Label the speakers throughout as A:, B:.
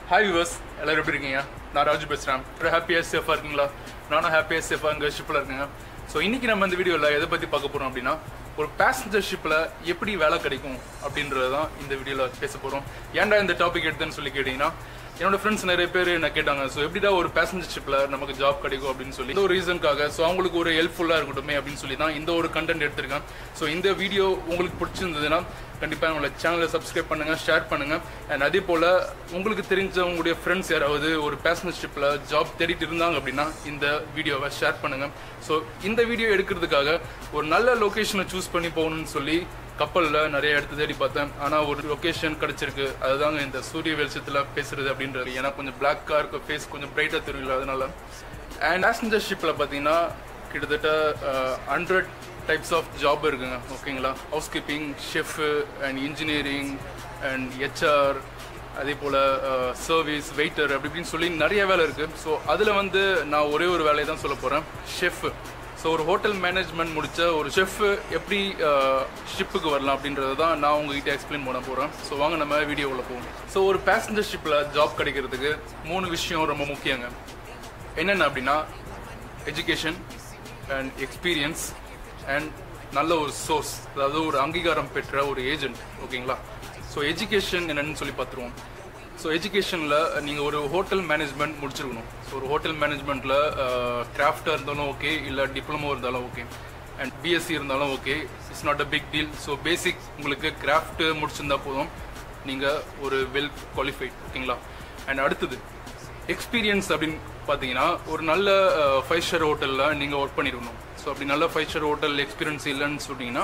A: hi viewers எல்லாரும் எப்படி இருக்கீங்க நான் ராஜு பேசுகிறேன் அப்புறம் ஹாப்பியாக சேஃபாக இருக்கீங்களா நானும் ஹாப்பியாக சேஃபாக இங்கே ஷிப்பில் இருக்கேங்க ஸோ இன்றைக்கி நம்ம இந்த வீடியோவில் எதை பற்றி பார்க்க போகிறோம் அப்படின்னா ஒரு பேசஞ்சர் ஷிப்பில் எப்படி வேலை கிடைக்கும் அப்படின்றது தான் இந்த வீடியோவில் பேச போகிறோம் ஏன்டா இந்த டாபிக் எடுத்தேன்னு சொல்லி கேட்டிங்கன்னா என்னோட ஃப்ரெண்ட்ஸ் நிறைய பேர் என்ன கேட்டாங்க ஸோ எப்படிடா ஒரு பேசஞ்சர் ஷிப்பில் நமக்கு ஜாப் கிடைக்கும் அப்படின்னு சொல்லி இந்த ஒரு ரீசனுக்காக ஸோ அவங்களுக்கு ஒரு ஹெல்ப்ஃபுல்லாக இருக்கட்டுமே அப்படின்னு சொல்லி தான் இந்த ஒரு கண்டென்ட் எடுத்திருக்கேன் ஸோ இந்த வீடியோ உங்களுக்கு பிடிச்சிருந்ததுன்னா கண்டிப்பாக உங்களை சேனலை சப்ஸ்கிரைப் பண்ணுங்கள் ஷேர் பண்ணுங்கள் அண்ட் அதே போல் உங்களுக்கு தெரிஞ்ச உங்களுடைய ஃப்ரெண்ட்ஸ் யாராவது ஒரு பேசஞ்சர் ஷிப்பில் ஜாப் தேடிட்டு இருந்தாங்க அப்படின்னா இந்த வீடியோவை ஷேர் பண்ணுங்கள் ஸோ இந்த வீடியோ எடுக்கிறதுக்காக ஒரு நல்ல லொக்கேஷனை சூஸ் பண்ணி போகணும்னு சொல்லி கப்பலில் நிறைய இடத்து தேடி பார்த்தேன் ஆனால் ஒரு லொக்கேஷன் கிடச்சிருக்கு அதுதாங்க இந்த சூரிய வெளிச்சத்தில் பேசுறது அப்படின்றது ஏன்னா கொஞ்சம் பிளாக்காக இருக்க ஃபேஸ் கொஞ்சம் பிரைட்டாக தெரியல அதனால அண்ட் பேசஞ்சர் ஷிப்பில் பார்த்தீங்கன்னா கிட்டத்தட்ட ஹண்ட்ரட் டைப்ஸ் ஆஃப் ஜாப் இருக்குங்க ஓகேங்களா house keeping chef and engineering and HR அதே போல் சர்வீஸ் வெயிட்டர் அப்படி இப்படின்னு சொல்லி நிறைய வேலை இருக்குது ஸோ அதில் வந்து நான் ஒரே ஒரு வேலையை தான் சொல்ல போகிறேன் ஷெஃப்பு ஸோ ஒரு ஹோட்டல் மேனேஜ்மெண்ட் முடித்த ஒரு ஷெஃப் எப்படி ஷிப்புக்கு வரலாம் அப்படின்றத தான் நான் உங்ககிட்ட எக்ஸ்பிளைன் பண்ண போகிறேன் ஸோ வாங்க நம்ம வீடியோவில் போவோம் ஸோ ஒரு பேசஞ்சர் ஷிப்பில் ஜாப் கிடைக்கிறதுக்கு மூணு விஷயம் ரொம்ப முக்கியங்க என்னென்ன அப்படின்னா எஜுகேஷன் அண்ட் எக்ஸ்பீரியன்ஸ் அண்ட் நல்ல ஒரு சோர்ஸ் அதாவது ஒரு அங்கீகாரம் பெற்ற ஒரு ஏஜென்ட் ஓகேங்களா ஸோ எஜுகேஷன் என்னன்னு சொல்லி பார்த்துருவோம் ஸோ எஜுகேஷனில் நீங்கள் ஒரு ஹோட்டல் மேனேஜ்மெண்ட் முடிச்சிருக்கணும் ஸோ ஒரு ஹோட்டல் மேனேஜ்மெண்ட்டில் கிராஃப்டாக இருந்தாலும் ஓகே இல்லை டிப்ளமோ இருந்தாலும் ஓகே அண்ட் பிஎஸ்சி இருந்தாலும் okay it's not a big deal so basic உங்களுக்கு கிராஃப்ட் முடிச்சிருந்தா போதும் நீங்கள் ஒரு வெல் குவாலிஃபைட் ஓகேங்களா அண்ட் அடுத்தது எக்ஸ்பீரியன்ஸ் அப்படின்னு பார்த்தீங்கன்னா ஒரு நல்ல ஃபைவ் ஸ்டார் ஹோட்டலில் நீங்கள் ஒர்க் பண்ணியிருக்கணும் ஸோ அப்படி நல்ல ஃபைவ் ஸ்டார் ஹோட்டல் எக்ஸ்பீரியன்ஸ் இல்லைன்னு சொன்னீங்கன்னா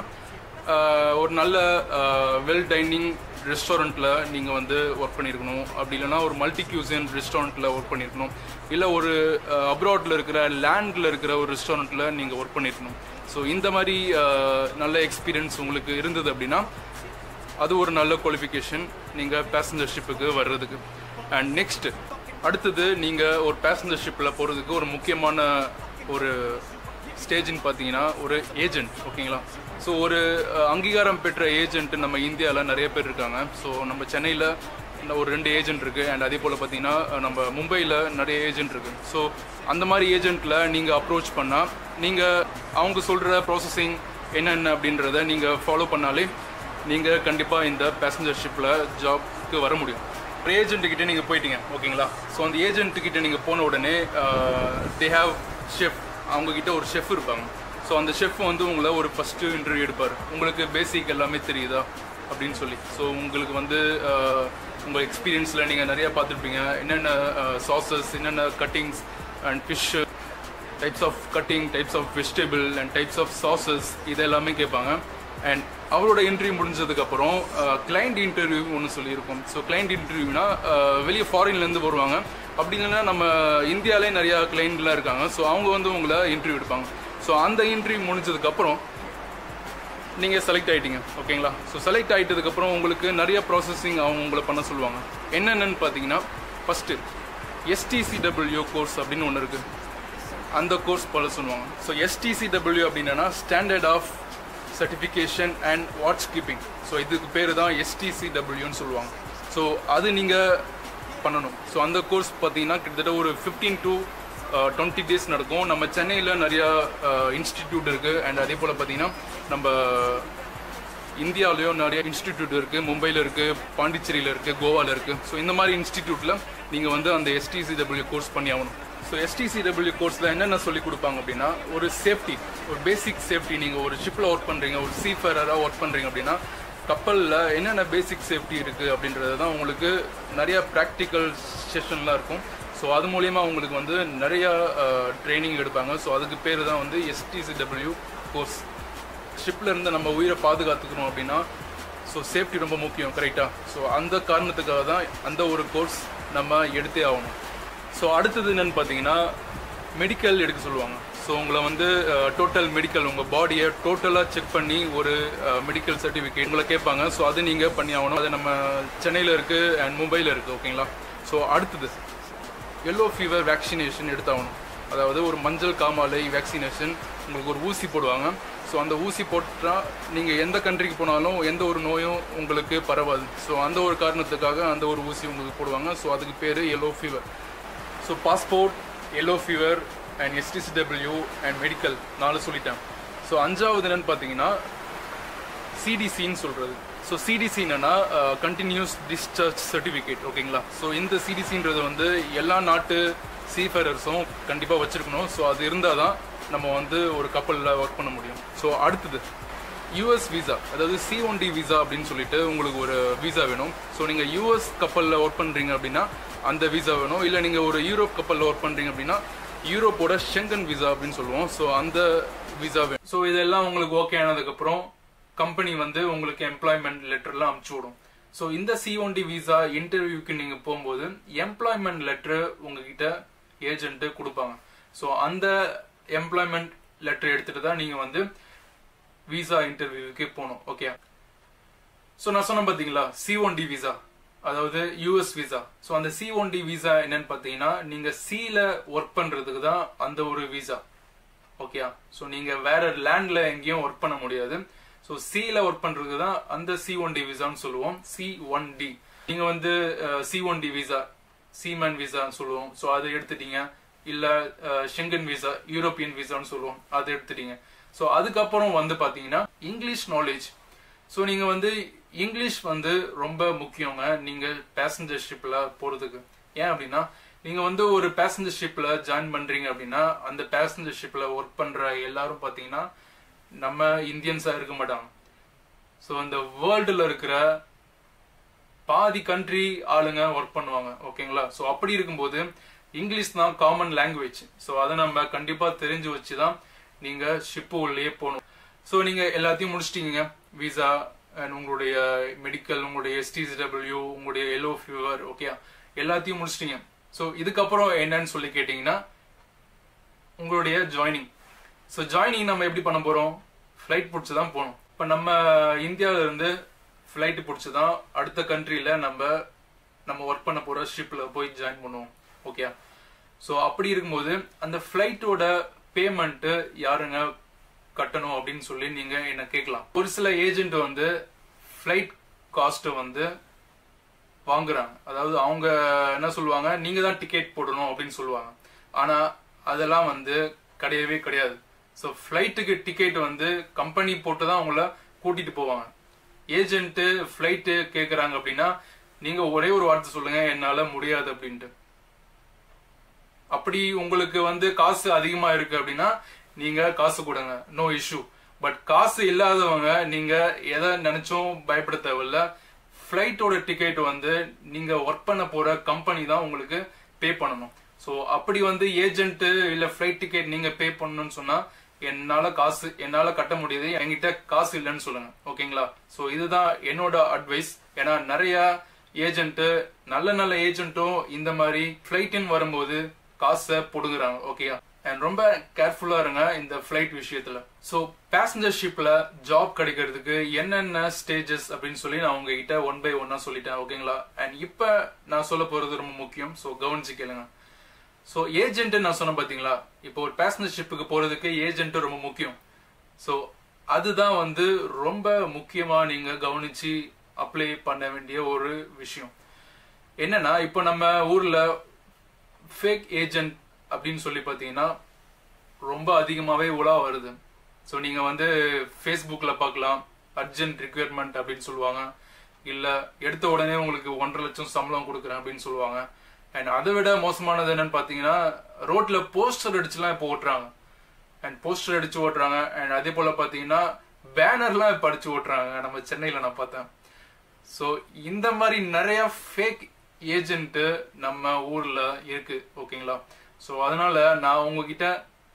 A: ஒரு நல்ல வெல் டைனிங் ரெஸ்டாரண்ட்டில் நீங்கள் வந்து ஒர்க் பண்ணியிருக்கணும் அப்படி இல்லைனா ஒரு மல்டி கியூசன் ரெஸ்டாரண்ட்டில் ஒர்க் பண்ணியிருக்கணும் இல்லை ஒரு அப்ராடில் இருக்கிற லேண்டில் இருக்கிற ஒரு ரெஸ்டாரண்ட்டில் நீங்கள் ஒர்க் பண்ணியிருக்கணும் ஸோ இந்த மாதிரி நல்ல எக்ஸ்பீரியன்ஸ் உங்களுக்கு இருந்தது அப்படின்னா அது ஒரு நல்ல குவாலிஃபிகேஷன் நீங்கள் பேசஞ்சர் ஷிப்புக்கு வர்றதுக்கு அண்ட் நெக்ஸ்ட் அடுத்தது நீங்கள் ஒரு பேசஞ்சர் ஷிப்பில் போகிறதுக்கு ஒரு முக்கியமான ஒரு ஸ்டேஜ்னு பார்த்தீங்கன்னா ஒரு ஏஜென்ட் ஓகேங்களா ஸோ ஒரு அங்கீகாரம் பெற்ற ஏஜென்ட் நம்ம இந்தியாவில் நிறைய பேர் இருக்காங்க ஸோ நம்ம சென்னையில் ஒரு ரெண்டு ஏஜென்ட் இருக்குது அண்ட் அதே போல் பார்த்தீங்கன்னா நம்ம மும்பையில் நிறைய ஏஜென்ட் இருக்குது ஸோ அந்த மாதிரி ஏஜென்ட்டில் நீங்கள் அப்ரோச் பண்ணால் நீங்கள் அவங்க சொல்கிற ப்ராசஸிங் என்னென்ன அப்படின்றத நீங்கள் ஃபாலோ பண்ணாலே நீங்கள் கண்டிப்பாக இந்த பேசஞ்சர் ஷிப்பில் ஜாப்க்கு வர முடியும் ஒரு ஏஜென்ட்டுக்கிட்டே நீங்கள் போயிட்டீங்க ஓகேங்களா ஸோ அந்த ஏஜென்ட்டுக்கிட்ட நீங்கள் போன உடனே தே ஹாவ் ஷெஃப் அவங்கக்கிட்ட ஒரு ஷெஃப் இருப்பாங்க ஸோ அந்த ஷெஃப் வந்து உங்களை ஒரு ஃபஸ்ட்டு இன்டர்வியூ எடுப்பார் உங்களுக்கு பேசிக் எல்லாமே தெரியுதா அப்படின்னு சொல்லி ஸோ உங்களுக்கு வந்து உங்கள் எக்ஸ்பீரியன்ஸில் நீங்கள் நிறையா பார்த்துருப்பீங்க என்னென்ன சாசஸ் என்னென்ன cuttings and fish types of cutting types of vegetable and types of sauces இது எல்லாமே கேட்பாங்க அண்ட் அவரோட இன்டர்வியூ முடிஞ்சதுக்கப்புறம் கிளைண்ட் இன்டர்வியூ ஒன்று சொல்லியிருக்கோம் ஸோ கிளைண்ட் இன்டர்வியூனா வெளியே ஃபாரின்லேருந்து வருவாங்க அப்படி இல்லைன்னா நம்ம இந்தியாவிலே நிறையா கிளைண்ட்லாம் இருக்காங்க ஸோ அவங்க வந்து உங்களை இன்டர்வியூ எடுப்பாங்க ஸோ அந்த இன்டர்வியூ முடிஞ்சதுக்கப்புறம் நீங்கள் செலக்ட் ஆகிட்டீங்க ஓகேங்களா ஸோ செலக்ட் ஆகிட்டதுக்கப்புறம் உங்களுக்கு நிறைய ப்ராசஸிங் அவங்க உங்களை பண்ண சொல்லுவாங்க என்னென்னு பார்த்தீங்கன்னா ஃபஸ்ட்டு எஸ்டிசிடபிள்யூ கோர்ஸ் அப்படின்னு ஒன்று இருக்குது அந்த கோர்ஸ் போல சொல்லுவாங்க ஸோ எஸ்டிசிடபிள்யூ அப்படின்னா standard of certification and watch keeping so இதுக்கு பேர் தான் எஸ்டிசிடபிள்யூன்னு சொல்லுவாங்க ஸோ அது நீங்கள் பண்ணணும் ஸோ அந்த கோர்ஸ் பார்த்தீங்கன்னா கிட்டத்தட்ட ஒரு ஃபிஃப்டீன் டு டுவெண்ட்டி டேஸ் நடக்கும் நம்ம சென்னையில் நிறையா இன்ஸ்டிடியூட் இருக்குது அண்ட் அதே போல் பார்த்தீங்கன்னா நம்ம இந்தியாவிலையும் நிறைய இன்ஸ்டிடியூட் இருக்குது மும்பையில் இருக்குது பாண்டிச்சேரியில் இருக்குது கோவாவில் இருக்குது ஸோ இந்த மாதிரி இன்ஸ்டிடியூட்டில் நீங்கள் வந்து அந்த எஸ்டிசிடபிள்யூ கோர்ஸ் பண்ணி ஆகணும் ஸோ எஸ்டிசிடபிள்யூ கோர்ஸில் என்னென்ன சொல்லி கொடுப்பாங்க அப்படின்னா ஒரு சேஃப்டி ஒரு பேசிக் சேஃப்டி நீங்கள் ஒரு ஷிப்பில் ஒர்க் பண்ணுறீங்க ஒரு சீஃபராக ஒர்க் பண்ணுறீங்க அப்படின்னா கப்பலில் என்னென்ன பேசிக் சேஃப்டி இருக்குது அப்படின்றது தான் உங்களுக்கு நிறையா ப்ராக்டிக்கல் செஷன்லாம் இருக்கும் ஸோ அது மூலயமா உங்களுக்கு வந்து நிறையா ட்ரைனிங் எடுப்பாங்க ஸோ அதுக்கு பேர் தான் வந்து எஸ்டிசிடபிள்யூ கோர்ஸ் ஷிப்பில் இருந்து நம்ம உயிரை பாதுகாத்துக்கணும் அப்படின்னா ஸோ சேஃப்டி ரொம்ப முக்கியம் கரெக்டாக ஸோ அந்த காரணத்துக்காக தான் அந்த ஒரு கோர்ஸ் நம்ம எடுத்தே ஆகணும் ஸோ அடுத்தது என்னென்னு பார்த்தீங்கன்னா மெடிக்கல் எடுக்க சொல்லுவாங்க ஸோ உங்களை வந்து டோட்டல் மெடிக்கல் உங்கள் பாடியை டோட்டலாக செக் பண்ணி ஒரு மெடிக்கல் சர்டிஃபிகேட் உங்களை கேட்பாங்க ஸோ அது நீங்கள் பண்ணி ஆகணும் அது நம்ம சென்னையில் இருக்குது அண்ட் மும்பையில் இருக்குது ஓகேங்களா ஸோ அடுத்தது எல்லோ ஃபீவர் வேக்சினேஷன் எடுத்தாகணும் அதாவது ஒரு மஞ்சள் காமாலை வேக்சினேஷன் உங்களுக்கு ஒரு ஊசி போடுவாங்க ஸோ அந்த ஊசி போட்டால் நீங்கள் எந்த கண்ட்ரிக்கு போனாலும் எந்த ஒரு நோயும் உங்களுக்கு பரவாது ஸோ அந்த ஒரு காரணத்துக்காக அந்த ஒரு ஊசி உங்களுக்கு போடுவாங்க ஸோ அதுக்கு பேர் yellow fever so passport yellow fever and STCW and medical நாலு சொல்லிட்டேன் ஸோ அஞ்சாவது என்னன்னு பார்த்தீங்கன்னா சிடிசின்னு சொல்கிறது ஸோ சிடிசி என்னன்னா கண்டினியூஸ் டிஸ்சார்ஜ் சர்டிஃபிகேட் ஓகேங்களா ஸோ இந்த சிடிசின்றது வந்து எல்லா நாட்டு சீஃபரர்ஸும் கண்டிப்பாக வச்சுருக்கணும் ஸோ அது இருந்தால் தான் நம்ம வந்து ஒரு கப்பலில் ஒர்க் பண்ண முடியும் ஸோ அடுத்தது யூஎஸ் விசா அதாவது சி ஒன் டி விசா அப்படின்னு சொல்லிட்டு உங்களுக்கு ஒரு விசா வேணும் ஸோ நீங்கள் யூஎஸ் கப்பலில் ஒர்க் பண்ணுறீங்க அப்படின்னா அந்த விசா வேணும் இல்லை நீங்கள் ஒரு யூரோப் கப்பலில் ஒர்க் பண்ணுறீங்க அப்படின்னா யூரோப்போட ஷெங்கன் விசா அப்படின்னு சொல்லுவோம் ஸோ அந்த விசா வேணும் ஸோ இதெல்லாம் உங்களுக்கு ஓகே ஆனதுக்கப்புறம் கம்பெனி வந்து உங்களுக்கு எம்ப்ளாய்மெண்ட் லெட்டர்லாம் அமுச்சு விடும் ஸோ இந்த சி ஒன் டி விசா இன்டர்வியூக்கு நீங்கள் போகும்போது எம்ப்ளாய்மெண்ட் லெட்டர் உங்ககிட்ட ஏஜென்ட்டு கொடுப்பாங்க ஸோ அந்த எம்ப்ளாய்மெண்ட் லெட்டர் எடுத்துட்டு தான் நீங்கள் வந்து விசா இன்டர்வியூக்கு போகணும் ஓகே ஸோ நான் சொன்னேன் பார்த்தீங்களா சி ஒன் டி விசா அதாவது யூஎஸ் விசா ஸோ அந்த சி ஒன் டி விசா என்னன்னு பார்த்தீங்கன்னா நீங்கள் சியில் ஒர்க் பண்ணுறதுக்கு தான் அந்த ஒரு விசா ஓகே ஸோ நீங்கள் வேற லேண்டில் எங்கேயும் ஒர்க் பண்ண முடியாது ஸோ சியில் ஒர்க் பண்ணுறதுக்கு தான் அந்த சி ஒன் டி விசான்னு சொல்லுவோம் சி ஒன் டி நீங்கள் வந்து C one D visa seaman விசான்னு சொல்லுவோம் ஸோ அதை எடுத்துட்டீங்க இல்லை ஷெங்கன் விசா யூரோப்பியன் விசான்னு சொல்லுவோம் அதை எடுத்துட்டீங்க ஸோ அதுக்கப்புறம் வந்து பார்த்தீங்கன்னா இங்கிலீஷ் நாலேஜ் ஸோ நீங்கள் வந்து இங்கிலீஷ் வந்து ரொம்ப முக்கியங்க நீங்கள் பேசஞ்சர் ஷிப்பில் போகிறதுக்கு ஏன் அப்படின்னா நீங்கள் வந்து ஒரு பேசஞ்சர் ஷிப்பில் ஜாயின் பண்ணுறீங்க அப்படின்னா அந்த பேசஞ்சர் ஷிப்பில் ஒர்க் பண்ணுற எல்லாரும் பார்த்தீங்கன்னா நம்ம இந்தியன்ஸாக இருக்க மாட்டாங்க ஸோ இந்த வேர்ல்டில் இருக்கிற பாதி கண்ட்ரி ஆளுங்க ஒர்க் பண்ணுவாங்க ஓகேங்களா ஸோ அப்படி இருக்கும்போது இங்கிலீஷ் தான் காமன் லாங்குவேஜ் ஸோ அதை நம்ம கண்டிப்பாக தெரிஞ்சு வச்சு தான் நீங்கள் ஷிப்பு உள்ளே போகணும் ஸோ நீங்கள் எல்லாத்தையும் முடிச்சிட்டீங்க விசா அண்ட் உங்களுடைய மெடிக்கல் உங்களுடைய எஸ்டிசிடபிள்யூ உங்களுடைய எல்லோ ஃபீவர் ஓகே எல்லாத்தையும் முடிச்சிட்டீங்க ஸோ இதுக்கப்புறம் என்னன்னு சொல்லி கேட்டிங்கன்னா உங்களுடைய ஜாயினிங் ஸோ ஜாயினிங் நம்ம எப்படி பண்ண போகிறோம் ஃப்ளைட் பிடிச்சி தான் போகணும் இப்போ நம்ம இந்தியாவில இருந்து ஃப்ளைட்டு பிடிச்சி தான் அடுத்த கண்ட்ரியில் நம்ம நம்ம ஒர்க் பண்ண போகிற ஷிப்பில் போய் ஜாயின் பண்ணுவோம் ஓகே ஸோ அப்படி இருக்கும்போது அந்த ஃப்ளைட்டோட பேமெண்ட்டு யாருங்க கட்டணும் அப்படின்னு சொல்லி நீங்கள் என்ன கேட்கலாம் ஒரு சில ஏஜென்ட் வந்து ஃப்ளைட் காஸ்ட்டை வந்து வாங்குறாங்க அதாவது அவங்க என்ன சொல்லுவாங்க நீங்க தான் டிக்கெட் போடணும் அப்படின்னு சொல்லுவாங்க ஆனா அதெல்லாம் வந்து கிடையவே கிடையாது ஸோ ஃப்ளைட்டுக்கு டிக்கெட் வந்து கம்பெனி போட்டு தான் அவங்கள கூட்டிட்டு போவாங்க ஏஜென்ட்டு ஃப்ளைட்டு கேட்குறாங்க அப்படின்னா நீங்க ஒரே ஒரு வார்த்தை சொல்லுங்க என்னால முடியாது அப்படின்ட்டு அப்படி உங்களுக்கு வந்து காசு அதிகமா இருக்கு அப்படின்னா நீங்க காசு கொடுங்க நோ இஷ்யூ பட் காசு இல்லாதவங்க நீங்க எதை நினைச்சும் பயப்பட தேவையில்ல ஃப்ளைட்டோட டிக்கெட் வந்து நீங்க ஒர்க் பண்ண போற கம்பெனி தான் உங்களுக்கு பே பண்ணணும் ஸோ அப்படி வந்து ஏஜென்ட் இல்ல ஃப்ளைட் டிக்கெட் நீங்க பே பண்ணணும்னு சொன்னா என்னால காசு என்னால கட்ட முடியுது என்கிட்ட காசு இல்லைன்னு சொல்லுங்க ஓகேங்களா ஸோ இதுதான் என்னோட அட்வைஸ் ஏன்னா நிறைய ஏஜென்ட் நல்ல நல்ல ஏஜென்ட்டும் இந்த மாதிரி ஃப்ளைட்டுன்னு வரும்போது காசை புடுங்குறாங்க ஓகேயா அண்ட் ரொம்ப கேர்ஃபுல்லா இருங்க இந்த ஃபிளைட் விஷயத்துல ஸோ பேசஞ்சர் ஷிப்ல ஜாப் கிடைக்கிறதுக்கு என்னென்ன ஸ்டேஜஸ் அப்படின்னு சொல்லி நான் உங்ககிட்ட ஒன் பை ஒன்னா சொல்லிட்டேன் ஓகேங்களா அண்ட் இப்போ நான் சொல்ல போறது ரொம்ப முக்கியம் ஸோ கவனிச்சு கேளுங்க ஸோ ஏஜென்ட் நான் சொன்னேன் பாத்தீங்களா இப்போ ஒரு பேசஞ்சர் ஷிப்புக்கு போறதுக்கு ஏஜென்ட் ரொம்ப முக்கியம் ஸோ அதுதான் வந்து ரொம்ப முக்கியமா நீங்க கவனிச்சு அப்ளை பண்ண வேண்டிய ஒரு விஷயம் என்னன்னா இப்போ நம்ம ஊர்ல ஃபேக் ஏஜென்ட் அப்படின்னு சொல்லி பார்த்தீங்கன்னா ரொம்ப அதிகமாகவே உலா வருது ஸோ நீங்கள் வந்து ஃபேஸ்புக்கில் பார்க்கலாம் அர்ஜென்ட் ரிக்யர்மெண்ட் அப்படின்னு சொல்லுவாங்க இல்லை எடுத்த உடனே உங்களுக்கு ஒன்றரை லட்சம் சம்பளம் கொடுக்குறேன் அப்படின்னு சொல்லுவாங்க அண்ட் அதை விட மோசமானது என்னன்னு பார்த்தீங்கன்னா ரோட்டில் போஸ்டர் அடிச்சுலாம் இப்போ ஓட்டுறாங்க அண்ட் போஸ்டர் அடிச்சு ஓட்டுறாங்க அண்ட் அதே போல் பார்த்தீங்கன்னா பேனர்லாம் இப்போ அடிச்சு ஓட்டுறாங்க நம்ம சென்னையில் நான் பார்த்தேன் ஸோ இந்த மாதிரி நிறைய ஃபேக் ஏஜென்ட்டு நம்ம ஊர்ல இருக்கு ஓகேங்களா ஸோ அதனால நான் உங்ககிட்ட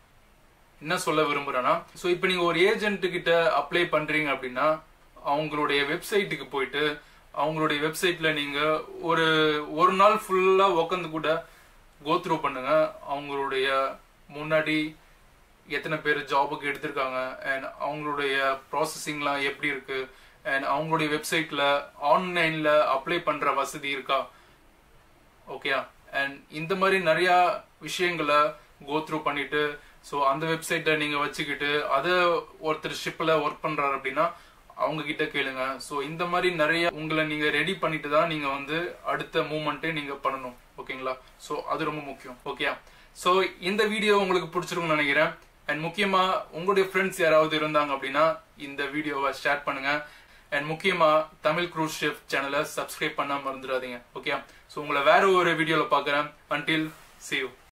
A: என்ன சொல்ல விரும்புறேன்னா ஸோ இப்போ நீங்க ஒரு ஏஜென்ட் கிட்ட அப்ளை பண்றீங்க அப்படின்னா அவங்களுடைய வெப்சைட்டுக்கு போயிட்டு அவங்களுடைய வெப்சைட்ல நீங்க ஒரு ஒரு நாள் ஃபுல்லா உட்காந்து கூட கோத்ரூ பண்ணுங்க அவங்களுடைய முன்னாடி எத்தனை பேர் ஜாபுக்கு எடுத்திருக்காங்க அண்ட் அவங்களுடைய ப்ராசஸிங்லாம் எப்படி இருக்கு அண்ட் அவங்களுடைய வெப்சைட்ல ஆன்லைன்ல அப்ளை பண்ற வசதி இருக்கா ஓகேயா அண்ட் இந்த மாதிரி நிறைய விஷயங்களை கோ த்ரூ பண்ணிட்டு ஸோ அந்த வெப்சைட்டை நீங்க வச்சுக்கிட்டு அதை ஒருத்தர் ஷிப்ல ஒர்க் பண்றாரு அப்படின்னா அவங்க கிட்ட கேளுங்க ஸோ இந்த மாதிரி நிறைய உங்களை நீங்க ரெடி பண்ணிட்டு தான் நீங்க வந்து அடுத்த மூமெண்ட்டே நீங்க பண்ணணும் ஓகேங்களா ஸோ அது ரொம்ப முக்கியம் ஓகே ஸோ இந்த வீடியோ உங்களுக்கு பிடிச்சிருக்கும்னு நினைக்கிறேன் அண்ட் முக்கியமா உங்களுடைய ஃப்ரெண்ட்ஸ் யாராவது இருந்தாங்க அப்படின்னா இந்த வீடியோவை ஷேர் பண்ணுங்க அண்ட் முக்கியமா தமிழ் க்ரூஸ் ஷெஃப் சேனலை சப்ஸ்கிரைப் பண்ணாம மறந்துடாதீங்க ஓகே ஸோ உங்களை வேற ஒரு வீடியோல பார்க்குறேன் அன்டில் see you